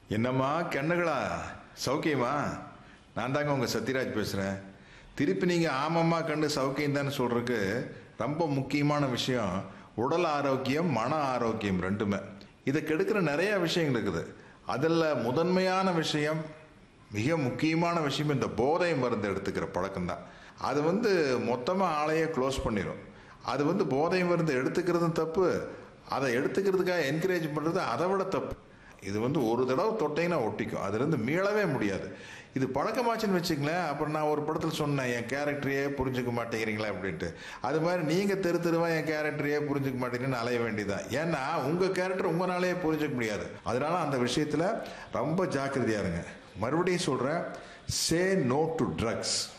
என்னம்மா கண்ணுகளா சௌக்கியமா நான் தாங்க உங்கள் சத்யராஜ் பேசுகிறேன் திருப்பி நீங்கள் ஆமாம்மா கண்டு சௌக்கியம் தானே சொல்கிறதுக்கு ரொம்ப முக்கியமான விஷயம் உடல் ஆரோக்கியம் மன ஆரோக்கியம் ரெண்டுமே இதை கெடுக்கிற நிறைய விஷயங்கள் இருக்குது அதில் முதன்மையான விஷயம் மிக முக்கியமான விஷயம் இந்த போதை மருந்து எடுத்துக்கிற பழக்கம்தான் அது வந்து மொத்தமாக ஆளையே க்ளோஸ் பண்ணிடும் அது வந்து போதை மருந்து எடுத்துக்கிறதும் தப்பு அதை எடுத்துக்கிறதுக்காக என்கரேஜ் பண்ணுறது அதை விட தப்பு இது வந்து ஒரு தடவை தொட்டைங்கன்னா ஒட்டிக்கும் அதுலேருந்து மீளவே முடியாது இது பழக்கமாச்சுன்னு வச்சுங்களேன் அப்புறம் நான் ஒரு படத்தில் சொன்னேன் என் கேரக்டரையே புரிஞ்சுக்க மாட்டேங்கிறீங்களா அப்படின்ட்டு அது மாதிரி நீங்கள் தெரு தெருவா என் கேரக்டரையே புரிஞ்சுக்க மாட்டேங்கன்னு அலைய வேண்டியதான் ஏன்னா உங்கள் கேரக்டர் உங்களாலேயே புரிஞ்சுக்க முடியாது அதனால அந்த விஷயத்தில் ரொம்ப ஜாக்கிரதையா இருங்க மறுபடியும் சொல்கிறேன் சே நோ டு ட்ரக்ஸ்